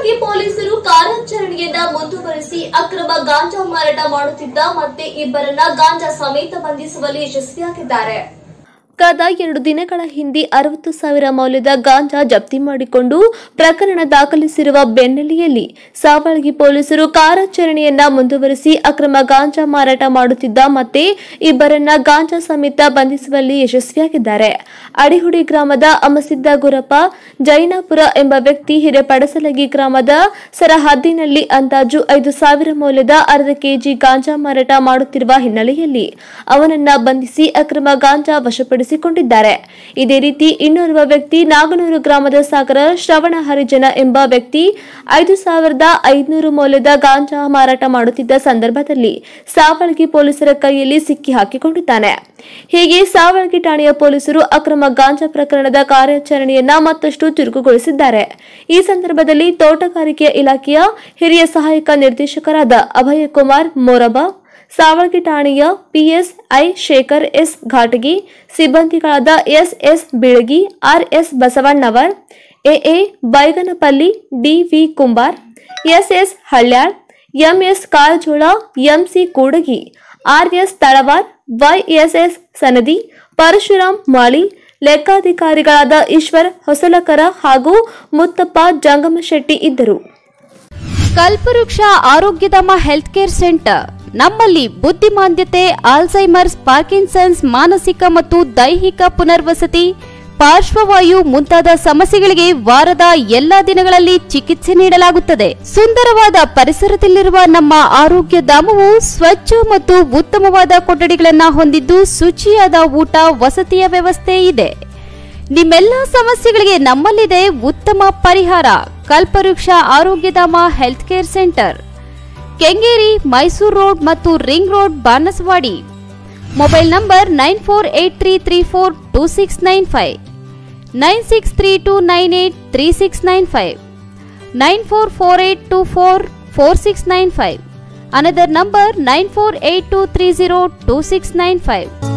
ಸಾವಳಗಿ ಪೊಲೀಸರು ಕಾರ್ಯಾಚರಣೆಯನ್ನ ಮುಂದುವರೆಸಿ ಅಕ್ರಮ ಗಾಂಜಾ ಮಾರಾಟ ಮಾಡುತ್ತಿದ್ದ ಮತ್ತೆ ಇಬ್ಬರನ್ನ ಗಾಂಜಾ ಸಮೇತ ಬಂಧಿಸುವಲ್ಲಿ ಯಶಸ್ವಿಯಾಗಿದ್ದಾರೆ ಕದ ಎರಡು ದಿನಗಳ ಹಿಂದೆ ಅರವತ್ತು ಸಾವಿರ ಮೌಲ್ಯದ ಗಾಂಜಾ ಜಪ್ತಿ ಮಾಡಿಕೊಂಡು ಪ್ರಕರಣ ದಾಖಲಿಸಿರುವ ಬೆನ್ನಲ್ಲಿಯಲ್ಲಿ ಸಾವಳಗಿ ಪೊಲೀಸರು ಕಾರ್ಯಾಚರಣೆಯನ್ನ ಮುಂದುವರೆಸಿ ಅಕ್ರಮ ಗಾಂಜಾ ಮಾರಾಟ ಮಾಡುತ್ತಿದ್ದ ಮತ್ತೆ ಇಬ್ಬರನ್ನ ಗಾಂಜಾ ಸಮೇತ ಬಂಧಿಸುವಲ್ಲಿ ಯಶಸ್ವಿಯಾಗಿದ್ದಾರೆ ಅಡಿಹುಡಿ ಗ್ರಾಮದ ಅಮಸಿದ್ದ ಗುರಪ್ಪ ಜೈನಾಪುರ ಎಂಬ ವ್ಯಕ್ತಿ ಹಿರೇಪಡಸಲಗಿ ಗ್ರಾಮದ ಸರಹದ್ದಿನಲ್ಲಿ ಅಂದಾಜು ಐದು ಸಾವಿರ ಮೌಲ್ಯದ ಅರ್ಧ ಕೆಜಿ ಗಾಂಜಾ ಮಾರಾಟ ಮಾಡುತ್ತಿರುವ ಹಿನ್ನೆಲೆಯಲ್ಲಿ ಅವನನ್ನ ಬಂಧಿಸಿ ಅಕ್ರಮ ಗಾಂಜಾ ವಶಪಡಿಸಿಕೊಂಡಿದ್ದಾರೆ ಇದೇ ರೀತಿ ಇನ್ನೋರ್ವ ವ್ಯಕ್ತಿ ನಾಗನೂರು ಗ್ರಾಮದ ಸಾಗರ ಶ್ರವಣ ಹರಿಜನ ಎಂಬ ವ್ಯಕ್ತಿ ಐದು ಸಾವಿರದ ಐದುನೂರು ಮೌಲ್ಯದ ಗಾಂಜಾ ಮಾರಾಟ ಮಾಡುತ್ತಿದ್ದ ಸಂದರ್ಭದಲ್ಲಿ ಸಾವಳಗಿ ಪೊಲೀಸರ ಕೈಯಲ್ಲಿ ಸಿಕ್ಕಿ ಹಾಕಿಕೊಂಡಿದ್ದಾನೆ ಹೀಗೆ ಸಾವಳಗಿ ಠಾಣೆಯ ಪೊಲೀಸರು ಅಕ್ರಮ ಗಾಂಜಾ ಪ್ರಕರಣದ ಕಾರ್ಯಾಚರಣೆಯನ್ನ ಮತ್ತಷ್ಟು ಚುರುಕುಗೊಳಿಸಿದ್ದಾರೆ ಈ ಸಂದರ್ಭದಲ್ಲಿ ತೋಟಗಾರಿಕೆ ಇಲಾಖೆಯ ಹಿರಿಯ ಸಹಾಯಕ ನಿರ್ದೇಶಕರಾದ ಅಭಯ ಕುಮಾರ್ ಮೋರಬಾ ಸಾವಳಗಿ ಠಾಣೆಯ ಪಿಎಸ್ಐ ಶೇಖರ್ ಎಸ್ ಘಾಟಗಿ ಸಿಬ್ಬಂದಿಗಳಾದ S S Beelagi R S Basavannavar AA Baiganapalli DV Kumbar S S Halyal MS Karajol MC Kudagi RS Talwar YSS Sanadi Parashuram Mali ಲೆಕ್ಕಾಧಿಕಾರಿಗಳಾದ ಈಶ್ವರ್ ಹೊಸಲಕರ ಹಾಗೂ ಮುತ್ತಪ್ಪ ಜಂಗಮಶೆಟ್ಟಿ ಇದ್ದರು ಕಲ್ಪವೃಕ್ಷ ಆರೋಗ್ಯಧಾಮ ಹೆಲ್ತ್ ಕೇರ್ ಸೆಂಟರ್ ನಮ್ಮಲ್ಲಿ ಬುದ್ಧಿಮಾಂದ್ಯತೆ ಆಲ್ಝೈಮರ್ಸ್ ಪಾರ್ಕಿನ್ಸನ್ಸ್ ಮಾನಸಿಕ ಮತ್ತು ದೈಹಿಕ ಪುನರ್ವಸತಿ ಪಾರ್ಶ್ವವಾಯು ಮುಂತಾದ ಸಮಸ್ಯೆಗಳಿಗೆ ವಾರದ ಎಲ್ಲಾ ದಿನಗಳಲ್ಲಿ ಚಿಕಿತ್ಸೆ ನೀಡಲಾಗುತ್ತದೆ ಸುಂದರವಾದ ಪರಿಸರದಲ್ಲಿರುವ ನಮ್ಮ ಆರೋಗ್ಯ ಧಾಮವು ಸ್ವಚ್ಛ ಮತ್ತು ಉತ್ತಮವಾದ ಕೊಠಡಿಗಳನ್ನು ಹೊಂದಿದ್ದು ಶುಚಿಯಾದ ಊಟ ವಸತಿಯ ವ್ಯವಸ್ಥೆ ಇದೆ ನಿಮ್ಮೆಲ್ಲ ಸಮಸ್ಯೆಗಳಿಗೆ ನಮ್ಮಲ್ಲಿದೆ ಉತ್ತಮ ಪರಿಹಾರ Kalpavriksha Arogyadhama health care centre Kengeri Mysuru road ಮತ್ತು ring road Banaswadi mobile number nine four eight three three four two six nine five nine six three two nine eight three six nine five nine four four eight two four four six nine five another number nine four eight two three zero two six nine five